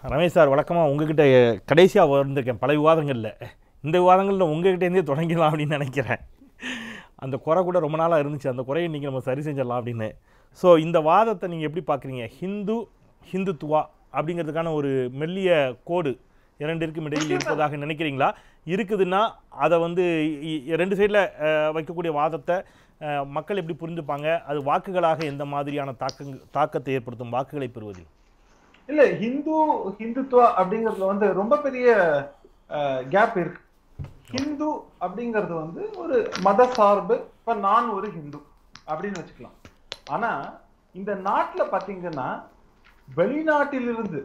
Ramesh sir வழக்கமாக உங்ககிட்ட கடைசியாக வந்திருக்கேன் பல விவாதங்களில் இந்த விவாதங்களில் உங்ககிட்டேருந்தே தொடங்கிடலாம் அப்படின்னு நினைக்கிறேன் அந்த குறை கூட ரொம்ப நாளாக இருந்துச்சு அந்த குறையை இன்றைக்கி நம்ம சரி செஞ்சிடலாம் அப்படின்னு ஸோ இந்த வாதத்தை நீங்கள் எப்படி பார்க்குறீங்க ஹிந்து ஹிந்துத்துவா அப்படிங்கிறதுக்கான ஒரு மெல்லிய கோடு இரண்டிற்கும் இடையில் இருப்பதாக நினைக்கிறீங்களா இருக்குதுன்னா அதை வந்து இ- இ- ரெண்டு சைடில் வைக்கக்கூடிய வாதத்தை அஹ், மக்கள் எப்படி புரிஞ்சுப்பாங்க அது வாக்குகளாக எந்த மாதிரியான தாக்கங் தாக்கத்தை ஏற்படுத்தும் வாக்குகளை பெறுவதில் இல்ல ஹிந்து ஹிந்துத்துவா அப்படிங்கறதுல வந்து ரொம்ப பெரிய கேப் இருக்கு ஹிந்து அப்படிங்கிறது வந்து ஒரு மத சார்பு இப்ப நான் ஒரு ஹிந்து அப்படின்னு வச்சுக்கலாம் ஆனா இந்த நாட்டுல பாத்தீங்கன்னா வெளிநாட்டிலிருந்து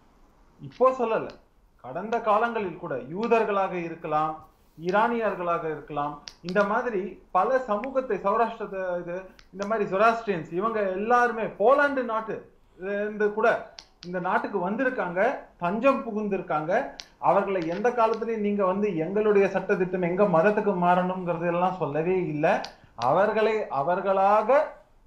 இப்போ சொல்லல கடந்த காலங்களில் கூட யூதர்களாக இருக்கலாம் ஈரானியர்களாக இருக்கலாம் இந்த மாதிரி பல சமூகத்தை சௌராஷ்டிர இது இந்த மாதிரி ஜொராஸ்ட்ரியன்ஸ் இவங்க எல்லாருமே போலாந்து நாட்டு இருந்து கூட இந்த நாட்டுக்கு வந்திருக்காங்க தஞ்சம் புகுந்திருக்காங்க அவர்களை எந்த காலத்திலையும் நீங்க வந்து எங்களுடைய சட்டத்திட்டம் எங்க மதத்துக்கு மாறணுங்கிறது எல்லாம் சொல்லவே இல்லை அவர்களை அவர்களாக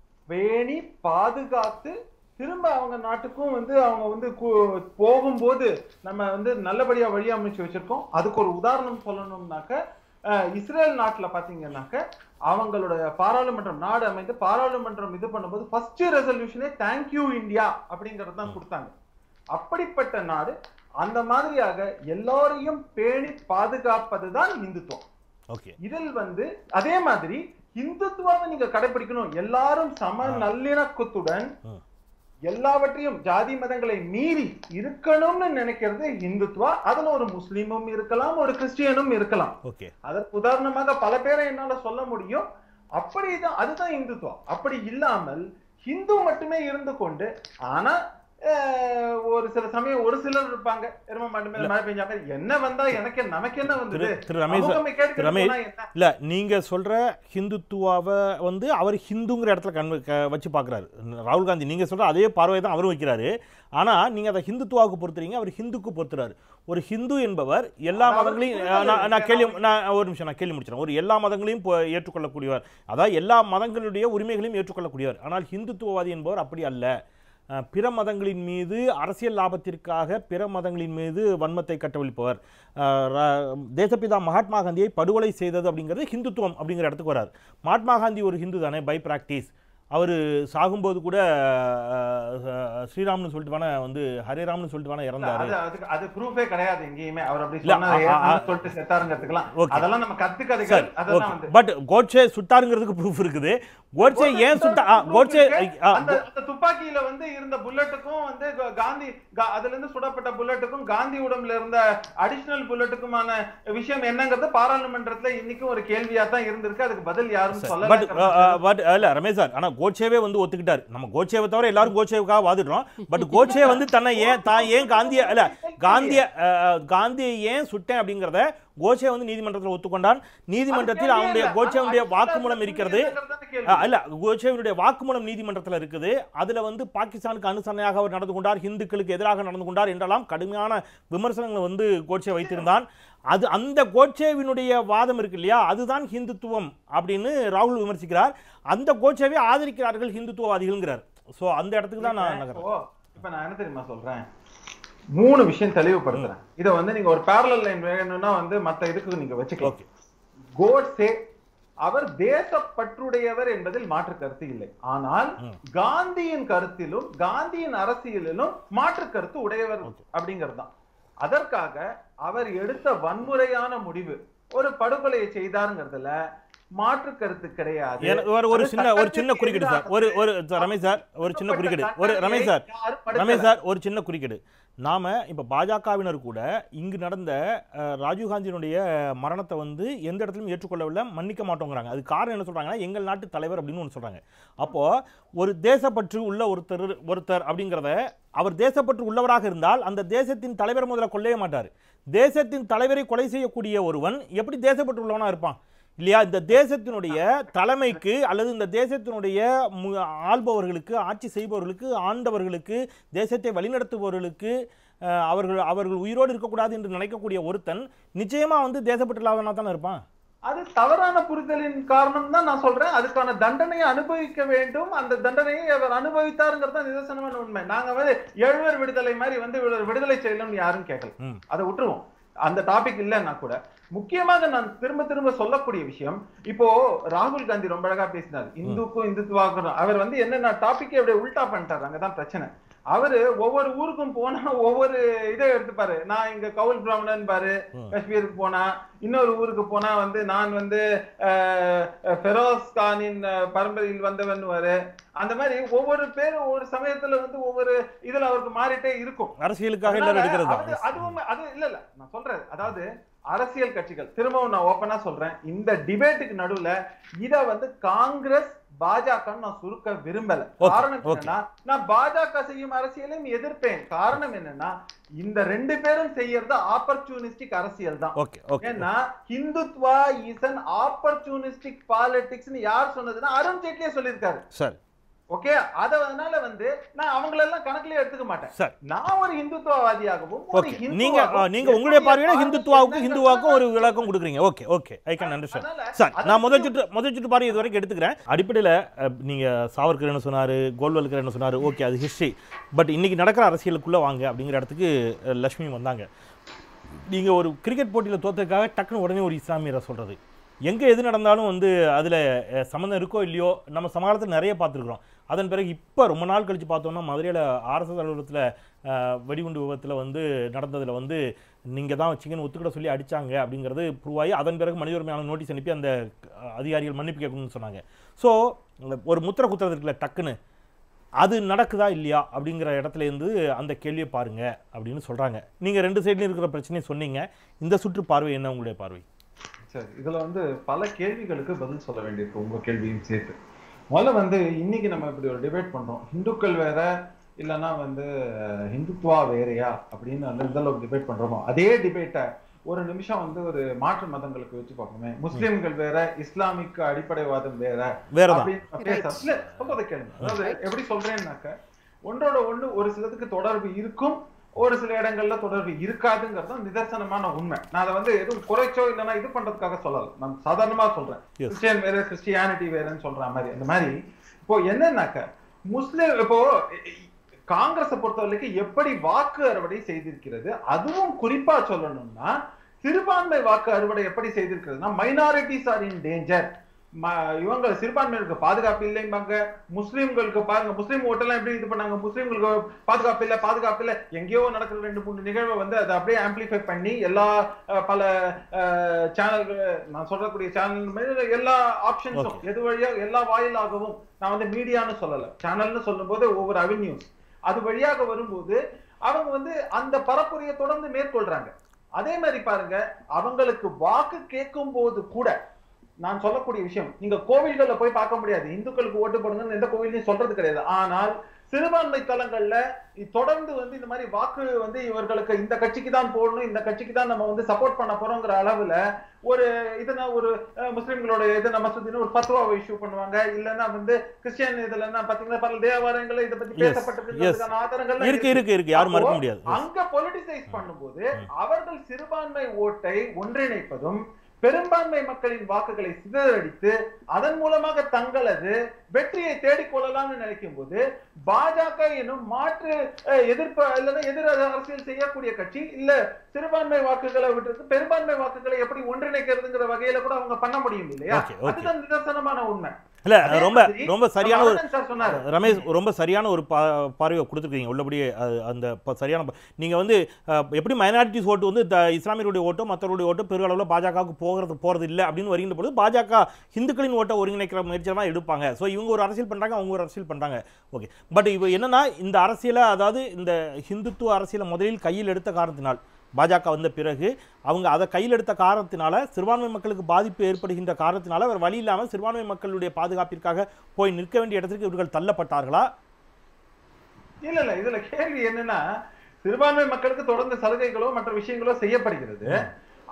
பேணி பாதுகாத்து திரும்ப அவங்க நாட்டுக்கும் வந்து அவங்க வந்து கு- போகும்போது நம்ம வந்து நல்லபடியா வழி அமைச்சு வச்சிருக்கோம் அதுக்கு ஒரு உதாரணம் சொல்லணும்னாக்க அஹ், இஸ்ரேல் நாட்டுல பாத்தீங்கன்னாக்க அவங்களுடைய பாராளுமன்றம் நாடு அமைந்து பாராளுமன்றம் இது பண்ணும்போது ஃபர்ஸ்ட் ரெசல்யூஷனே தேங்க்யூ இந்தியா அப்படிங்கறது தான் கொடுத்தாங்க அப்படிப்பட்ட நாடு அந்த மாதிரியாக எல்லாரையும் பேணி பாதுகாப்பதுதான் இந்துத்துவம் ஓகே இதில் வந்து அதே மாதிரி இந்துத்துவாவை நீங்க கடைபிடிக்கணும் எல்லாரும் சம நல்லிணக்கத்துடன் ம். எல்லாவற்றையும் ஜாதி மதங்களை மீறி இருக்கணும்னு நினைக்கிறது இந்துத்துவா அதுல ஒரு முஸ்லீமும் இருக்கலாம் ஒரு கிறிஸ்டியனும் இருக்கலாம் ஓகே அதற்கு உதாரணமாக பல பேரை என்னால சொல்ல முடியும் அப்படிதான் அதுதான் இந்துத்துவம் அப்படி இல்லாமல் ஹிந்து மட்டுமே இருந்து கொண்டு ஆனா அஹ், ஒரு சில சமயம் ஒரு சிலர் இருப்பாங்க எரும மாட்டு மேல மழை பெஞ்சா மாதிரி என்ன வந்தா எனக்கு நமக்கு என்ன வந்தது திரு திரு ரமேஷ் சார், அவங்க கேட்டுக்கிட்டு திரு ரமேஷ் போனா என்ன? இல்ல நீங்க சொல்ற ஹிந்துத்துவாவை வந்து அவர் ஹிந்துங்கிற இடத்துல கண் க- வச்சு பார்க்குறாரு ராகுல் காந்தி நீங்க சொல்ற அதே பார்வை தான் அவரும் வைக்கிறாரு ஆனா நீங்க அதை ஹிந்துத்துவாவுக்கு பொறுத்துறீங்க அவர் ஹிந்துக்கு பொறுத்துறாரு ஒரு ஹிந்து என்பவர் எல்லா அதாவது மதங்களையும் புரிதல் நான் நான் இருக்கு. கேள்வி நான் ஒரு நிமிஷம் நான் கேள்வி முடிச்சிடறேன் ஒரு எல்லா மதங்களையும் பொ- ஏற்றுக்கொள்ளக்கூடியவர் அதாவது எல்லா மதங்களுடைய உரிமைகளையும் ஏற்றுக்கொள்ளக்கூடியவர் ஆனால் ஹிந்துத்துவவாதி என்பவர் அப்படி அல்ல அஹ், பிற மதங்களின் மீது அரசியல் லாபத்திற்காக பிற மதங்களின் மீது வன்மத்தை கட்டவிழ்ப்பவர் அஹ், ர- தேசப்பிதா மகாத்மா காந்தியை படுகொலை செய்தது அப்படிங்கிறது ஹிந்துத்துவம் அப்படிங்கிற இடத்துக்கு வரார் மகாத்மா காந்தி ஒரு ஹிந்து தானே பை பிராக்டிஸ் அவர் சாகும்போது கூட அஹ், அஹ், ஸ்ரீராம்னு சொல்லிட்டு வேணா வந்து ஹரேராம்னு சொல்லிட்டு வேணா இல்ல, இறந்தாரு அது அதுக்கு அது ப்ரூஃபே கிடையாது எங்கேயுமே அவர் அப்படி இல்ல, சொன்னா ஆ, ஆ, ஏன்னு ஆ. சொல்லிட்டு செத்தாருங்கிறதுக்கெல்லாம் Okay. அதெல்லாம் நம்ம கத்துக்கதைகள் சரி அதெல்லாம் ஓகே வந்து பட் கோட்சே சுட்டாருங்கிறதுக்கு ப்ரூஃப் இருக்குது கோட்சே ஏன் சுட்டா ஆ, கோட்சே ஆ, அந்த அந்த துப்பாக்கியில வந்து இருந்த புல்லட்டுக்கும் வந்து கா- காந்தி கா- அதுல இருந்து சுடப்பட்ட புல்லட்டுக்கும் காந்தி உடம்புல இருந்த அடிஷனல் புல்லட்டுக்குமான விஷயம் என்னங்கிறது பாராளுமன்றத்துல இன்னைக்கும் ஒரு கேள்வியா தான் இருந்திருக்கு அதுக்கு பதில் யாரும் பட் சொல்லல பட் இல்ல ரமேஷ் சார் ஆனா கோட்சேவே வந்து ஒத்துக்கிட்டாரு நம்ம கோட்சேவை தவிர எல்லாரும் கோட்சேவுக்காக வாதிடுறோம் பட் கோட்சே வந்து தன்னை ஏன் தான் ஏன் காந்திய இல்ல காந்திய அஹ், காந்தியை ஏன் சுட்டேன் அப்படிங்கறத கோட்சே வந்து நீதிமன்றத்தில் ஒத்துக்கொண்டான் நீதிமன்றத்தில் அவனுடைய கோட்சேவுடைய வாக்குமூலம் இருக்கிறது ஆ, இல்ல கோட்சேவினுடைய வாக்குமூலம் நீதிமன்றத்தில் இருக்குது அதுல வந்து பாகிஸ்தானுக்கு அனுசரணையாக அவர் நடந்து கொண்டார் ஹிந்துக்களுக்கு எதிராக நடந்து கொண்டார் என்றெல்லாம் கடுமையான விமர்சனங்களை வந்து கோட்சே வைத்திருந்தான் அது அந்த கோட்சேவினுடைய வாதம் இருக்கு இல்லையா அதுதான் ஹிந்துத்துவம் அப்படின்னு ராகுல் விமர்சிக்கிறார் அந்த கோட்சேவை ஆதரிக்கிறார்கள் ஹிந்துத்துவவாதிகள்ங்கிறார் ஸோ அந்த இடத்துக்கு தான் நான் நகர்றேன் இப்போ இப்ப நான் என்ன தெரியுமா சொல்றேன் மூணு விஷயம் தெளிவுபடுத்துறேன் இத வந்து நீங்க ஒரு பேரலல் லைன் வேணும்னா வந்து மத்த இதுக்கு நீங்க வச்சுக்கலாம் ஓகே கோட்சே அவர் தேசப்பற்றுடையவர் என்பதில் மாற்று கருத்து இல்லை ஆனால் ம். காந்தியின் கருத்திலும் காந்தியின் அரசியலிலும் மாற்று கருத்து உடையவர் அப்படிங்கிறது தான் அதற்காக அவர் எடுத்த வன்முறையான முடிவு ஒரு படுகொலையை செய்தாருங்கிறதுல மாற்று கருத்து கிடையாது எனக்கு ஒரு ஒரு அது சின்ன ஒரு சின்ன சட்டத்திற்கு குறுக்கீடு சார் ஒரு ஒரு சார் ரமேஷ் சார் ஒரு சின்ன குறுக்கீடு ஒரு ரமேஷ் சார் யாரும் படுக்கல. ரமேஷ் சார் ஒரு சின்ன குறுக்கீடு நாம இப்போ பாஜகவினர் கூட இங்கு நடந்த அஹ், ராஜீவ்காந்தியினுடைய மரணத்தை வந்து எந்த இடத்துலையும் ஏற்றுக்கொள்ளவில்லை மன்னிக்க மாட்டோங்கிறாங்க அது காரணம் என்ன சொல்றாங்கன்னா எங்கள் நாட்டு தலைவர் அப்படின்னு ஒன்று சொல்றாங்க அப்போ ஒரு தேசப்பற்று உள்ள ஒருத்தர் ஒருத்தர் அப்படிங்கிறத அவர் தேசப்பற்று உள்ளவராக இருந்தால் அந்த தேசத்தின் தலைவர் முதல்ல கொல்லவே மாட்டார் தேசத்தின் தலைவரை கொலை செய்யக்கூடிய ஒருவன் எப்படி தேசப்பற்று உள்ளவனா இருப்பான் இல்லையா இந்த தேசத்தினுடைய தலைமைக்கு அல்லது இந்த தேசத்தினுடைய மு- ஆள்பவர்களுக்கு ஆட்சி செய்பவர்களுக்கு ஆண்டவர்களுக்கு தேசத்தை வழிநடத்துபவர்களுக்கு அஹ், அவர்கள் அவர்கள் உயிரோடு இருக்கக்கூடாது என்று நினைக்கக்கூடிய ஒருத்தன் நிச்சயமா வந்து தேசப்பற்றுலாதனா தானே இருப்பான் அது தவறான புரிதலின் காரணம் தான் நான் சொல்றேன் அதுக்கான தண்டனையை அனுபவிக்க வேண்டும் அந்த தண்டனையை அவர் அனுபவித்தாருங்கிறது தான் நிதர்சனமான உண்மை நாங்க வந்து எழுவர் விடுதலை மாதிரி வந்து இவர் விடுதலை செய்யணும்னு யாரும் கேட்கல ம். அதை விட்டுருவோம் அந்த டாபிக் இல்லைன்னா கூட முக்கியமாக நான் திரும்ப திரும்ப சொல்லக்கூடிய விஷயம் இப்போ ராகுல் காந்தி ரொம்ப அழகா பேசினார் இந்துக்கும் இந்துத்துவாக்கும் அவர் வந்து என்னென்ன டாபிக்கே அப்படியே உல்டா பண்ணிட்டாரு அங்கதான் பிரச்சனை அவரு ஒவ்வொரு ஊருக்கும் போனா ஒவ்வொரு இதை எடுத்துப்பாரு நான் இங்க கவுல் பிராமணன் பாரு ம். காஷ்மீருக்கு போனா இன்னொரு ஊருக்கு போனா வந்து நான் வந்து அஹ், ஃபெரோஸ் கானின் அஹ், பரம்பரையில் வந்தவன் வாரு அந்த மாதிரி ஒவ்வொரு பேரும் ஒவ்வொரு சமயத்துல வந்து ஒவ்வொரு இதுல அவருக்கு மாறிட்டே இருக்கும் அரசியலுக்காக எல்லாரும் அதனால எடுக்கிறது அது- தான் அதுவும் அது இல்ல இல்ல நான் சொல்றேன் அதாவது அரசியல் கட்சிகள் திரும்பவும் நான் ஓப்பனா சொல்றேன் இந்த டிபேட்டுக்கு நடுவுல இத வந்து காங்கிரஸ் பாஜக நான் சுருக்க விரும்பல Okay, காரணம் okay. என்னன்னா நான் பாஜக செய்யும் அரசியலையும் எதிர்ப்பேன் காரணம் என்னன்னா இந்த ரெண்டு பேரும் செய்யறது ஆப்பர்ச்சுனிஸ்டிக் அரசியல் தான் ஓகே ஓகே ஏன்னா ஹிந்துத்வா இஸ் அன் ஆப்பர்ச்சுனிஸ்டிக் பாலிடிக்ஸ்னு யார் சொன்னதுன்னா அருண் ஜேட்லியே சொல்லியிருக்காரு சரி ஓகே அதனால வந்து நான் அவங்களெல்லாம் கணக்குலயே எடுத்துக்க மாட்டேன் சரி நான் ஒரு இந்துத்துவவாதியாகவும் ஒரு ஓகே நீங்க ஹிந்துவாகவும் ஆ, நீங்க உங்களுடைய என்னுடைய பார்வையில பார்வை ஹிந்துத்துவாவுக்கும் என்னங்கிறத ஹிந்துவாக்கும் ஒரு நான் விளக்கம் கொடுக்குறீங்க okay okay I can understand அதனால சார் அதை நான் முதல் பத்தி- சுற்று முதல் சுற்று பார்வை இது வரைக்கும் எடுத்துக்கிறேன் அடிப்படையில் நீங்க சாவர்கர் என்ன சொன்னாரு கோல்வல்கர் என்ன சொன்னாரு ஓகே அது ஹிஸ்ட்ரி பட் இன்னைக்கு நடக்கிற அரசியலுக்குள்ள வாங்க அப்படிங்கிற இடத்துக்கு அஹ், லட்சுமி வந்தாங்க நீங்க ஒரு கிரிக்கெட் போட்டியில தோத்ததுக்காக டக்குன்னு உடனே ஒரு இஸ்லாமியரை சொல்றது எங்க எது நடந்தாலும் வந்து அதுல அஹ், சம்மந்தம் இருக்கோ இல்லையோ நம்ம சமகாலத்தில் நிறைய பார்த்துருக்குறோம் அதன் பிறகு இப்போ ரொம்ப நாள் கழிச்சு பார்த்தோம்னா மதுரையில் ஆர்எஸ்எஸ் அலுவலகத்தில் வெடிகுண்டு விபத்தில் வந்து நடந்ததில் வந்து நீங்கள் தான் வச்சிங்கன்னு ஒத்துக்கிட சொல்லி அடிச்சாங்க அப்படிங்கிறது ப்ரூவ் ஆகி அதன் பிறகு மனித உரிமையான நோட்டீஸ் அனுப்பி அந்த அஹ், அதிகாரிகள் மன்னிப்பு கேட்கணும்னு சொன்னாங்க ஸோ ஒரு முத்திரை குத்துறது இருக்குல்ல டக்குன்னு அது நடக்குதா இல்லையா அப்படிங்கிற இடத்துல இருந்து அந்த கேள்வியை பாருங்க அப்படின்னு சொல்றாங்க நீங்க ரெண்டு சைட்லயும் இருக்கிற பிரச்சனையை சொன்னீங்க இந்த சுற்று பார்வை என்ன உங்களுடைய பார்வை சரி இதுல வந்து பல கேள்விகளுக்கு பதில் சொல்ல வேண்டியிருக்கு உங்க கேள்வியும் சேர்த்து முதல்ல வந்து இன்னைக்கு நம்ம இப்படி ஒரு டிபேட் பண்றோம் இந்துக்கள் வேற இல்லைன்னா வந்து அஹ், ஹிந்துத்வா வேறயா அப்படின்னு வந்து இந்த அளவுக்கு டிபேட் பண்றோமோ அதே டிபேட்டை ஒரு நிமிஷம் வந்து ஒரு மாற்று மதங்களுக்கு வச்சு பார்ப்போமே முஸ்லிம்கள் வேற இஸ்லாமிக் அடிப்படைவாதம் வேற வேறதான் அப்படின்னு பேச- இல்ல, சொல்றதை கேளுங்க. அதாவது எப்படி சொல்றேன்னாக்க ஒன்றோட ஒண்ணு ஒரு சிலதுக்கு தொடர்பு இருக்கும் ஒரு சில இடங்கள்ல தொடர்பு இருக்காதுங்கிறது தான் நிதர்சனமான உண்மை நான் அதை வந்து எதுவும் குறைச்சோ இல்லைன்னா இது பண்றதுக்காக சொல்லல நான் சாதாரணமா சொல்றேன் Yes. கிறிஸ்டியன் வேற கிறிஸ்டியானிட்டி வேறன்னு சொல்ற மாதிரி அந்த மாதிரி இப்போ என்னன்னாக்க முஸ்லிம் இப்போ காங்கிரஸை பொறுத்த வரைக்கும் எப்படி வாக்கு அறுவடை செய்திருக்கிறது அதுவும் குறிப்பா சொல்லணும்னா சிறுபான்மை வாக்கு அறுவடை எப்படி செய்திருக்கிறதுனா மைனாரிட்டிஸ் ஆர் இன் டேஞ்சர் இவங்க சிறுபான்மையினருக்கு பாதுகாப்பு இல்லைம்பாங்க முஸ்லிம்களுக்கு பாருங்க முஸ்லீம் ஓட்டெல்லாம் எப்படி இது பண்ணாங்க முஸ்லிம்களுக்கு பாதுகாப்பு இல்லை பாதுகாப்பு இல்லை எங்கேயோ நடக்கிற ரெண்டு மூணு நிகழ்வை வந்து அதை அப்படியே ஆம்பிளிஃபை பண்ணி எல்லா அஹ், பல சேனல்கள் நான் சொல்லக்கூடிய சேனல் எல்லா ஆப்ஷன்ஸும் எது வழியா எல்லா வாயிலாகவும் நான் வந்து மீடியான்னு சொல்லல சேனல்னு சொல்லும்போது ஒவ்வொரு அவென்யூஸ் அது வழியாக வரும்போது அவங்க வந்து அந்த பரப்புரையை தொடர்ந்து மேற்கொள்றாங்க அதே மாதிரி பாருங்க அவங்களுக்கு வாக்கு கேட்கும் போது கூட நான் சொல்லக்கூடிய விஷயம் நீங்க கோவில்கள்ல போய் பார்க்க முடியாது இந்துக்களுக்கு ஓட்டு போடுங்கன்னு எந்த கோவிலையும் சொல்றது கிடையாது ஆனால் சிறுபான்மை தளங்கள்ல இ- தொடர்ந்து வந்து இந்த மாதிரி வாக்கு வந்து இவர்களுக்கு இந்த கட்சிக்கு தான் போடணும் இந்த கட்சிக்கு தான் நம்ம வந்து சப்போர்ட் பண்ண போறோங்கிற அளவுல ஒரு இதுனா ஒரு அஹ், முஸ்லிம்களோட இது நம்ம சுத்தின ஒரு பத்துவாவை இஷ்யூ பண்ணுவாங்க இல்லைன்னா வந்து கிறிஸ்டியன் இதுல பாத்தீங்கன்னா பல தேவாலயங்கள்ல இதை பத்தி Yes, பேசப்பட்டிருக்கிறதுக்கான ஆதாரங்கள் இருக்கு இருக்கு இருக்கு யாரும் மறுக்க முடியாது அங்க பொலிட்டிசைஸ் பண்ணும்போது அவர்கள் சிறுபான்மை ஓட்டை ஒன்றிணைப்பதும் பெரும்பான்மை மக்களின் வாக்குகளை சிதறடித்து அதன் மூலமாக தங்களது வெற்றியை தேடிக்கொள்ளலாம்னு நினைக்கும் போது பாஜக எனும் மாற்று அஹ், எதிர்ப்பு இல்லைன்னா எதிர் அரசியல் செய்யக்கூடிய கட்சி இல்ல சிறுபான்மை வாக்குகளை விட்டு பெரும்பான்மை வாக்குகளை எப்படி ஒன்றிணைக்கிறதுங்கிற வகையில கூட அவங்க பண்ண முடியும் இல்லையா Okay, okay. அதுதான் நிதர்சனமான உண்மை இல்ல அதே ரொம்ப மாதிரி ரொம்ப சரியான ஒரு ஆனந்த் சார் சொன்னாரு ரமேஷ் ரொம்ப சரியான ஒரு பா பார்வையை கொடுத்துருக்கீங்க உள்ளபடியே அது அந்த ப- சரியான ப- நீங்க வந்து அஹ், எப்படி மைனாரிட்டிஸ் ஓட்டு வந்து த- இஸ்லாமியருடைய ஓட்டோ மற்றவருடைய ஓட்டோ பெரிய அளவில் பாஜகவுக்கு போகிறது போகிறது இல்லை அப்படின்னு வருகின்ற பொழுது பாஜக இந்துக்களின் ஓட்டை ஒருங்கிணைக்கிற முயற்சியை தான் எடுப்பாங்க ஸோ இவங்க ஒரு அரசியல் பண்ணுறாங்க அவங்க ஒரு அரசியல் பண்ணுறாங்க ஓகே பட் இப்போ என்னன்னா இந்த அரசியலை அதாவது இந்த ஹிந்துத்துவ அரசியலை முதலில் கையில் எடுத்த காரணத்தினால் பாஜக வந்த பிறகு அவங்க அதை கையில் எடுத்த காரணத்தினால சிறுபான்மை மக்களுக்கு பாதிப்பு ஏற்படுகின்ற காரணத்தினால வேறு வழி இல்லாமல் சிறுபான்மை மக்களுடைய பாதுகாப்பிற்காக போய் நிற்க வேண்டிய இடத்திற்கு இவர்கள் தள்ளப்பட்டார்களா இல்ல இல்ல இதுல கேள்வி என்னன்னா சிறுபான்மை மக்களுக்கு தொடர்ந்து சலுகைகளோ மற்ற விஷயங்களோ செய்யப்படுகிறது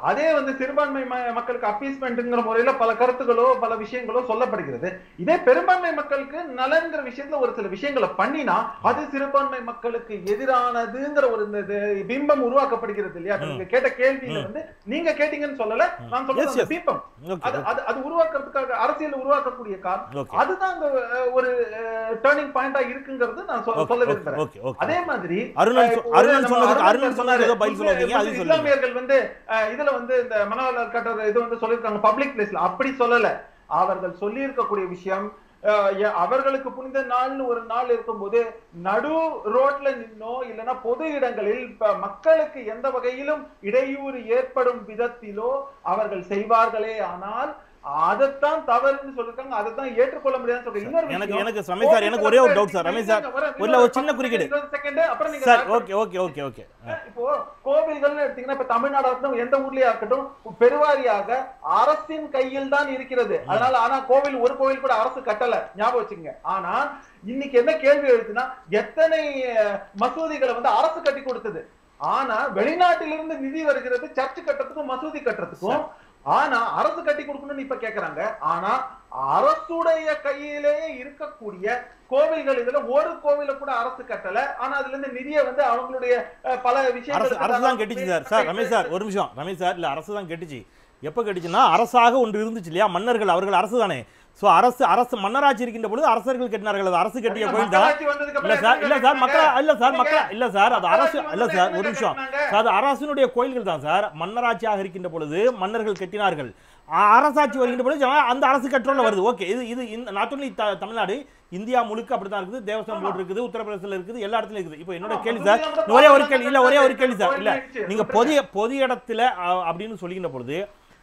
அதே வந்து சிறுபான்மை ம- மக்களுக்கு அப்பீஸ்மெண்ட்ங்கிற முறையில பல கருத்துக்களோ பல விஷயங்களோ சொல்லப்படுகிறது இதே பெரும்பான்மை மக்களுக்கு நலன்கிற விஷயத்துல ஒரு சில விஷயங்களை பண்ணினா அது சிறுபான்மை மக்களுக்கு எதிரானதுங்கிற ஒரு இந்த இது பிம்பம் உருவாக்கப்படுகிறது இல்லையா இப்ப நீங்க கேட்ட கேள்வியில வந்து நீங்க கேட்டீங்கன்னு சொல்லல நான் Yes, சொல்றது அந்த yes. பிம்பம் ஓகே அது அது அது உருவாக்குறதுக்காக அரசியல் உருவாக்கக்கூடிய காரணம் ஓகே அதுதான் அந்த அஹ், ஒரு டேர்னிங் பாயிண்டா இருக்குங்கிறது நான் சொல்ல சொல்ல ஓகே விரும்புறேன் ஓகே ஓகே அதே மாதிரி அருணன் அஹ், சொ- இப்போ ஒரு அருணன் நம்ம சொன்னதுக்கு அருணன் அருணன் சொன்னதுக்கு ஏதோ பதில் சொல்ல வந்தீங்க, அதையும் சொல்லுங்க. இஸ்லாமியர்கள் வந்து அஹ், இதுல வந்து இந்த மனவளர் கட்டர் இது வந்து சொல்லியிருக்காங்க பப்ளிக் பிளேஸ்ல அப்படி சொல்லல அவர்கள் சொல்லி இருக்கக்கூடிய விஷயம் அஹ், எ- அவர்களுக்கு புனித நாள்னு ஒரு நாள் இருக்கும்போது நடு ரோட்ல நின்னோ இல்லைன்னா பொது இடங்களில் ப- மக்களுக்கு எந்த வகையிலும் இடையூறு ஏற்படும் விதத்திலோ அவர்கள் செய்வார்களே ஆனால் அதைத்தான் தவறுன்னு சொல்லிருக்காங்க அதைத்தான் ஏற்றுக்கொள்ள முடியாதுன்னு சொல்றேன் இன்னொரு எனக்கு விஷயம், எனக்கு ரமேஷ் சார் எனக்கு ஒரே ஒரு டவுட் சார் ரமேஷ் சார் ஒரு ஒரு சின்ன குறுக்கீடு செகண்ட் அப்புறம் நீங்க sir okay okay okay okay இப்போ கோவில்கள்னு எடுத்தீங்கன்னா இப்ப தமிழ்நாடா இருக்கட்டும் எந்த ஊர்லயா இருக்கட்டும் பெருவாரியாக அரசின் கையில் தான் இருக்கிறது அதனால ஆனா கோவில் ஒரு கோவில் கூட அரசு கட்டல ஞாபகம் வச்சுங்க ஆனா இன்னைக்கு என்ன கேள்வி எழுதுனா எத்தனை அஹ், மசூதிகளை வந்து அரசு கட்டி கொடுத்தது ஆனா வெளிநாட்டிலிருந்து நிதி வருகிறது சர்ச் கட்டுறதுக்கும் மசூதி கட்டுறதுக்கும் ஆனா அரசு கட்டி கொடுக்கணும்னு இப்ப கேக்குறாங்க ஆனா அரசுடைய கையிலேயே இருக்கக்கூடிய கோவில்கள் இதுல ஒரு கோவில கூட அரசு கட்டல ஆனா அதுல இருந்து நிதியை வந்து அவங்களுடைய அஹ், பல அரசு விஷயங்கள் அரசு தான் கெட்டுச்சு சார் சார் ரமேஷ் சார் ஒரு நிமிஷம் ரமேஷ் சார் இல்ல அரசு தான் கெட்டுச்சு எப்போ கெட்டுச்சுன்னா அரசாக ஒன்று இருந்துச்சு இல்லையா மன்னர்கள் அவர்கள் அரசு தானே ஸோ அரசு அரசு மன்னராட்சி இருக்கின்ற பொழுது அரசர்கள் கட்டினார்கள் அது அரசு கட்டிய கோயில் தான் மக்களாட்சி வந்ததுக்கு இல்ல அப்புறம் சார் எப்படி இல்ல சார் மக்கள் கட்டினாங்க? இல்ல சார் மக்கள் இல்ல சார் அது அரசு மக்களாட்சி இல்ல வந்ததுக்கு சார் ஒரு எப்படி நிமிஷம் கட்டினாங்க? சார், அது அரசினுடைய கோயில்கள் தான் சார் மன்னராட்சியாக இருக்கின்ற பொழுது மன்னர்கள் கட்டினார்கள் அ- அரசாட்சி வருகின்ற பொழுது ஜன- அந்த அரசு கண்ட்ரோல்ல வருது ஓகே இது இது இந்த நாட் ஒன்லி தமிழ்நாடு இந்தியா முழுக்க அப்படிதான் இருக்குது தேவஸ்வம் போர்டு இருக்குது உத்தரப்பிரதேசல இருக்குது எல்லா இடத்துலயும் இருக்குது இப்போ என்னோட ஆமா, கேள்வி புதுதில்லியில சார் கூட ஒரே ஒரு பாதுகாப்பு கேள்வி இல்ல ஒரே ஒரு கேள்வி சார் கோயில் இல்ல ஆயிடுச்சு. நீங்க பொது பொது இடத்துல அ, அப்படின்னு சொல்லுகின்ற பொழுது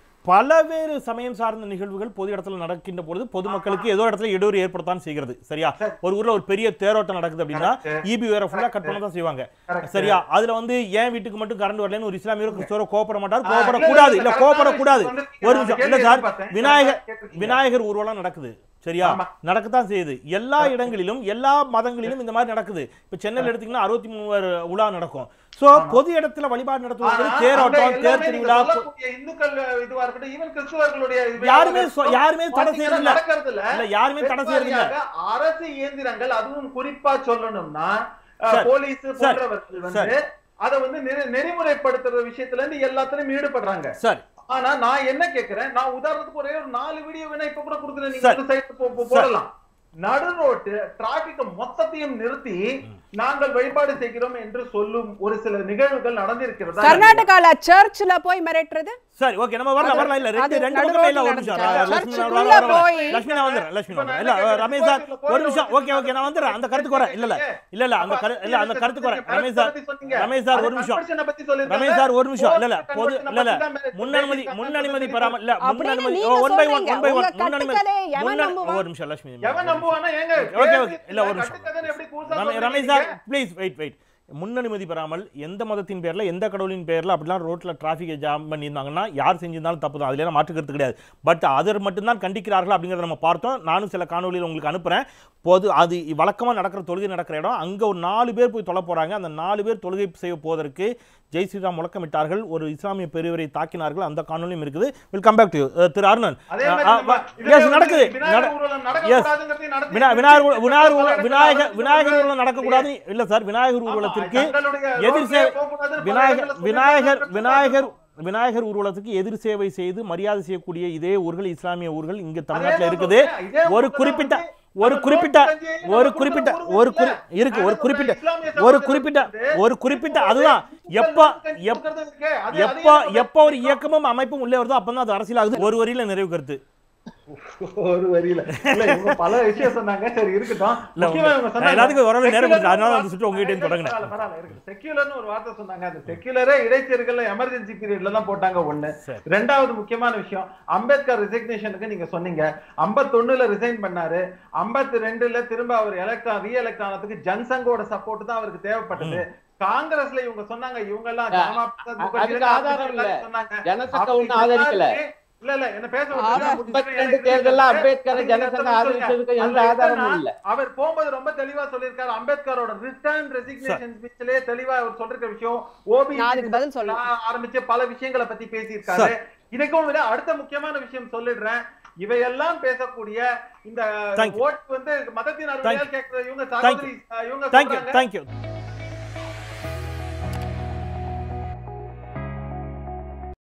பலவேறு சமயம் சார்ந்த நிகழ்வுகள் பொது இடத்துல நடக்கின்ற பொழுது பொதுமக்களுக்கு ஏதோ இடத்துல இடையூறு ஏற்படத்தான் செய்கிறது சரியா ஒரு ஊர்ல ஒரு பெரிய தேரோட்டம் நடக்குது அப்படின்னா Correct. இபி வேற ஃபுல்லா கட் பண்ண தான் செய்வாங்க Correct. சரியா அதுல வந்து ஏன் வீட்டுக்கு மட்டும் கரண்ட் வரலன்னு ஒரு இஸ்லாமியரோ கிறிஸ்தவரோ கோபப்பட மாட்டார் ஆ, கோபப்படக்கூடாது இல்ல, இல்ல இல்ல, கோபப்படக்கூடாது correct ஆன ஒரு விஷயம் நிமிஷம் வந்து இல்ல சார் கேள்வி விநாயகர் கேட்டிருக்கீங்க. விநாயகர் ஊர்வலம் நடக்குது சரியா ஆமா. நடக்கத்தான் செய்யுது எல்லா இடங்களிலும் எல்லா மதங்களிலும் இந்த மாதிரி நடக்குது இப்ப சென்னையில எடுத்தீங்கன்னா அறுபத்தி மூணு உலா நடக்கும் சோ பொது இடத்துல வழிபாடு நடத்துவது ஆனா, தேரோட்டம் அங்க தேர் எல்லாமே நீங்க திருவிழா சொல்லக்கூடிய இந்துக்கள் இதுவா இருக்கட்டும் ஈவன் கிறிஸ்துவர்களுடைய இது யாருமே இருக்கட்டும், சொ- யாருமே தடை பாத்தீங்கன்னா செய்யறது இல்ல நடக்கிறது இல்ல இல்ல யாருமே தடை செய்யறது இல்ல பெருவாரியாக அரசு இயந்திரங்கள் அதுவும் குறிப்பா சொல்லணும்னா அஹ், சார், போலீஸ் சார், போன்றவர்கள் வந்து அதை வந்து நெறி- நெறிமுறைப்படுத்துற விஷயத்துல இருந்து எல்லாத்துலயும் ஈடுபடுறாங்க சரி ஆனா நான் என்ன கேக்குறேன் நான் உதாரணத்துக்கு ஒரே ஒரு நாலு வீடியோ வேணா இப்ப கூட கொடுக்குறேன் நீங்க சார். வந்து சைட் போடலாம் நடு ரோட்டு டிராபிக் மொத்தத்தையும் நிறுத்தி நாங்கள் வழிபாடு செய்கிறோம் என்று சொல்லும் ஒரு சில நிகழ்வுகள் நடந்திருக்கிறதா கர்நாடகால சர்ச்ல போய் மிரட்டுறது சரி ஓகே நம்ம வரலாம் வரலாம் இல்ல ரெண்டு அது ரெண்டு நடு பக்கமே இல்ல ஒரு ரோட்ல நிமிஷம் நடந்துச்சா? லட்சுமி நான் சர்ச்சுக்குள்ள வரேன், வரேன். போய்- லட்சுமி நான் வந்துடுறேன் லட்சுமி நான் இப்ப வந்துடுறேன். நான் இல்ல என்ன ரமேஷ் சார் கேக்குறேன், ஒரு நிமிஷம் கோயில்ல ஓகே ஓகே நான் வந்துடுறேன் அந்த கருத்துக்கு வரேன் இல்ல இல்ல இல்ல இல்ல அந்த கரு இல்ல அந்த கருத்துக்கு வரேன் ரமேஷ் சார் ரமேஷ் சார் ஒரு நிமிஷம் ரமேஷ் சார் ஒரு நிமிஷம் இல்ல இல்ல பொது இல்ல இல்ல முன்னனுமதி முன்னனுமதி பெறாம இல்ல அப்படின்னு முன்னனுமதி நீங்க ஒன் பை ஒன் சொல்றீங்க. ஒன் பை ஒன் உங்க முன்னனுமதி கட்டுக்கதை எவன் முன்ன- நம்புவான்? ஒரு நிமிஷம் லட்சுமி எவன் நம்புவானா ஏங்க ஓகே ஓகே இல்ல ஒரு நிமிஷம் கட்டுக்கதைன்னு எப்படி புதுசா ரமே- சொல்றீங்க ரமேஷ் சார் நீங்க? ப்ளீஸ் வெயிட் வெயிட் முன்னனுமதி பெறாமல் எந்த மதத்தின் பேர்ல எந்த கடவுளின் பேர்ல அப்படிலாம் ரோட்ல டிராஃபிக்கை ஜாம் பண்ணியிருந்தாங்கன்னா யார் செஞ்சிருந்தாலும் தப்பு தான் அதுல மாற்று கருத்து கிடையாது பட் அதர் மட்டும்தான் கண்டிக்கிறார்கள் அப்படிங்கிறத நம்ம பார்த்தோம் நானும் சில காணொலியில் உங்களுக்கு அனுப்புறேன் பொது அது வழக்கமா நடக்கிற தொழுகை நடக்கிற இடம் அங்க ஒரு நாலு பேர் போய் தொலை போறாங்க அந்த நாலு பேர் தொழுகை செய்ய போவதற்கு ஜெய் ஸ்ரீராம் முழக்கமிட்டார்கள் ஒரு இஸ்லாமிய பெரியவரை தாக்கினார்கள் அந்த காணொலியும் இருக்குது will come back to Thiru Arunan அதே மாதிரி அஹ், நம்ம அஹ், இதுல yes, வந்து நடக்குது விநாயகர் நட- ஊர்வலம் Yes. நடக்கக்கூடாதுங்கிறதையும் நடத்தி- வினா- விநாயகர் ஊர்- விநாயகர் ஊர்- பல விநாயகர் இடத்துல விநாயகர் வந்து ஊர்வலம் நடக்கக்கூடாது இல்ல சார் விநாயகர் ஆமா, ஊர்வலத்திற்கு தங்களுடைய எதிர் ரோட்லயே சேவை போகக்கூடாதுன்னு பல விநாயகர் இடத்துல விநாயகர் சொல்லிட்டு விநாயகர் விநாயகர் ஊர்வலத்துக்கு எதிர் சேவை செய்து மரியாதை செய்யக்கூடிய இதே ஊர்கள் இஸ்லாமிய ஊர்கள் இங்க தமிழ்நாட்டுல தான் இருக்குது சொல்றேன். இதே ஒரு ஊர்ல குறிப்பிட்ட வந்து ஒரு நம்ம குறிப்பிட்ட ரோட்ல செஞ்சு நம்ம ஒரு கொடுக்குற குறிப்பிட்ட ஊர்வலம் ஒரு குறி இல்ல. இருக்கு ஒரு நான் குறிப்பிட்ட சொல்றேன், இஸ்லாமிய ஒரு சமூகத்துல குறிப்பிட்ட வந்து ஒரு குறிப்பிட்ட இப்போ அதுதான் ஒரு எப்ப மக்கள் எப் கொடுக்கறது இருக்கே, அது- எப்ப அது என்ன எப்ப ஒரு இயக்கமும் அமைப்பும் உள்ளே வருதோ அப்பதான் அது அரசியல் ஆகுது ஒரு வரியில நிறைவு கருத்து ஒரு வரியில இல்ல இவங்க பல விஷயம் சொன்னாங்க சரி இருக்கட்டும் இல்ல, முக்கியமா இவங்க நான் சொன்னாங்க, எல்லாத்துக்கும் ஓரளவு நேரம் கொடுத்தேன். அதனால secular அந்த சுற்று உங்ககிட்ட இருந்து தொடங்கினேன். பரவாயில்ல, பரவாயில்ல, இருக்கு. செக்யூலர்னு ஒரு வார்த்தை சொன்னாங்க அந்த செக்யூலரே இடைத்தேர்தல்ல எமர்ஜென்சி பீரியட்ல தான் போட்டாங்க ஒண்ணு சரி. ரெண்டாவது முக்கியமான விஷயம் அம்பேத்கர் ரிசிக்னேஷனுக்கு நீங்க சொன்னீங்க 51 ரிசைன் பண்ணாரு 52 ரெண்டுல திரும்ப அவர் எலக்ட் ரீ எலக்ட் ஆனதுக்கு ஜன்சங்கோட சப்போர்ட் தான் அவருக்கு தேவைப்பட்டது காங்கிரஸ்ல இவங்க சொன்னாங்க இவங்க எல்லாம் அ- ஜனமா பிரசாத் அ- முகர்ஜி அதுக்கு எல்லாம் ஆதாரம் இல்ல. சொன்னாங்க ஜனசங்க அப்படி ஒண்ணும் ஆதரிக்கல எல்லாருமே இல்ல இல்ல என்ன பேச ஆமா. விட்டுருங்க. முப்பத்தி ரெண்டு தேர்தல்ல அம்பேத்கரை ஜனசங்க ஆதரிச்சதுக்கு எந்த அதுல ஆதாரமும் என்னன்னா, இல்ல அவர் போகும்போது ரொம்ப தெளிவா சொல்லியிருக்காரு அம்பேத்கரோட ரிட்டர்ன் ரெசிக்னேஷன் ஸ்பீச்லயே தெளிவா அவர் சொல்லிருக்க விஷயம் ஓபி நான் அதுக்கு பதில் சொல்லணும். ஆரம்பிச்ச பல விஷயங்களை பத்தி பேசியிருக்காரு இதுக்கும் விட அடுத்த முக்கியமான விஷயம் சொல்லிடுறேன் இவையெல்லாம் பேசக்கூடிய இந்த Thank you. ஓட்டு வந்து மதத்தின் அருமையால் கேட்கிற இவங்க Thank சகோதரி இவங்க தேங்க்யூ சொல்றாங்க தேங்க்யூ